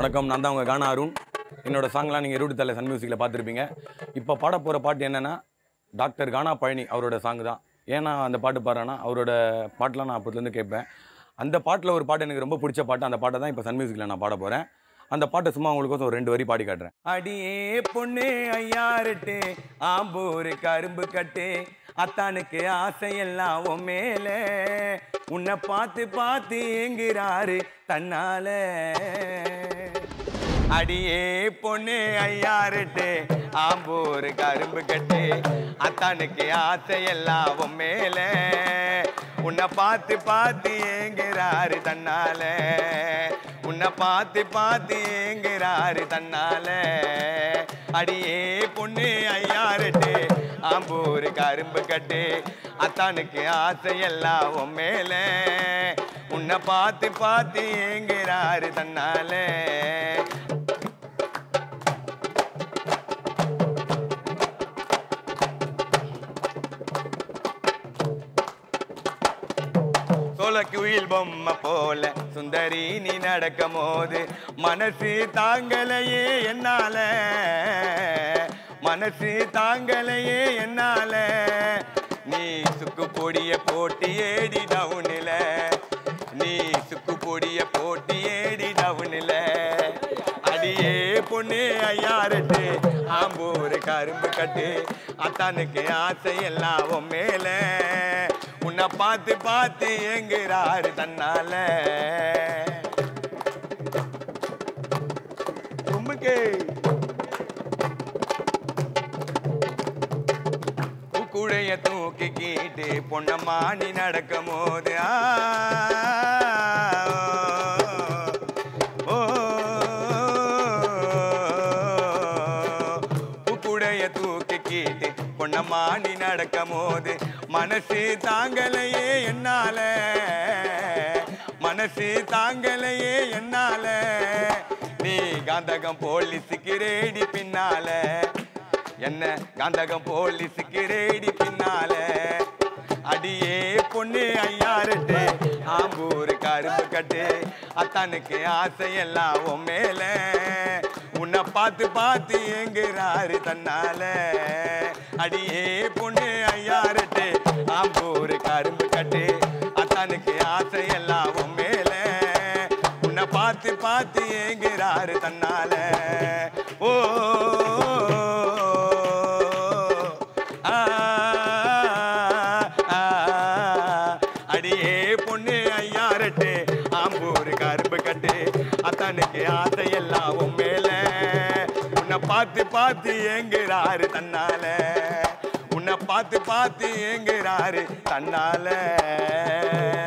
வணக்கம் நான் தான் உங்கள் கானா அருண் என்னோட சாங்லாம் நீங்கள் இருபத்தி தலை சன் மியூசிக்கில் பார்த்துருப்பீங்க இப்போ பாட போகிற பாட்டு என்னென்னா டாக்டர் கானா பழனி அவரோட சாங் தான் ஏன்னா அந்த பாட்டு பாடுறேன்னா அவரோட பாட்டெலாம் நான் அப்போதுலேருந்து கேட்பேன் அந்த பாட்டில் ஒரு பாட்டு எனக்கு ரொம்ப பிடிச்ச பாட்டு அந்த பாட்டை தான் இப்போ சன் மியூசிக்கில் நான் பாட போகிறேன் அந்த பாட்டை சும்மா உங்களுக்கு ஒரு ரெண்டு வரி பாடி காட்டுறேன் அடியே பொண்ணு ஐயாருட்டு ஆம்பூர் கரும்பு கட்டு அத்தானுக்கு ஆசையெல்லாம் உன் மேல உன்னை பார்த்து பார்த்து ஏங்குறாரு தன்னால அடியே பொண்ணு ஐயாருட்டு ஆம்பூர் கரும்பு கட்டு அத்தானுக்கு ஆசையெல்லாம் உன் மேல உன்னை பார்த்து பார்த்து ஏங்குறாரு தன்னால உன்னை பார்த்து பார்த்து ஏங்குறாரு தன்னால அடியே பொண்ணு ஐயாருட்டு ஆம்பூர் கரும்பு கட்டு அத்தானுக்கு ஆசையெல்லாம் உன் மேல உன்னை பார்த்து பார்த்து ஏங்குறாரு தன்னால சோளக்குயில் பொம்மை போல சுந்தரி நீ நடக்கும் போது மனசு தாங்கலையே என்னால மனசு தாங்கலையே என்னால நீ சுக்கு பொடிய போட்டி ஏடி டவுனில் நீ சுக்கு பொடிய போட்டி ஏடி டவுனில் அடியே பொண்ணு ஐயாரட்டு ஆம்பூர் கரும்பு கட்டு அத்தானுக்கு ஆசை எல்லாம் உன் மேல உன்னை பார்த்து பார்த்து ஏங்குறாரு தன்னால உம்முக்கு கூடைய தூக்கி கீட்டு பொன்னம்மா நீ நடக்கும் போது ஆ, ஓ, பூக்குடைய தூக்கி கீட்டு பொன்னம்மா நீ நடக்கும் போது மனசு தாங்கலையே என்னால மனசு தாங்கலையே என்னால நீ காந்தகம் போலீஸுக்கு ரேடி பின்னால என்ன காந்தகம் போலீஸுக்கு ரேடி பின்னால அடியே பொண்ணு ஐயாருட்டு ஆம்பூர் கரும்பு கட்டு அத்தானுக்கு ஆசையெல்லாம் உன் மேல உன்னை பார்த்து பார்த்து ஏங்குறாரு தன்னால அடியே பொண்ணு ஐயாருட்டு ஆம்பூர் கரும்பு கட்டு அத்தானுக்கு ஆசையெல்லாம் உன் மேல உன்னை பார்த்து பார்த்து ஏங்குறாரு தன்னால ஓ ஆ, ஆ, அடியே பொண்ணு ஐயாரட்டு ஆம்பூர் கரும்பு கட்டு அத்தனுக்கு ஆசையெல்லாம் உன் மேல உன்னை பார்த்து பார்த்து ஏங்குறாரு தன்னால உன்னை பார்த்து பார்த்து ஏங்குறாரு தன்னால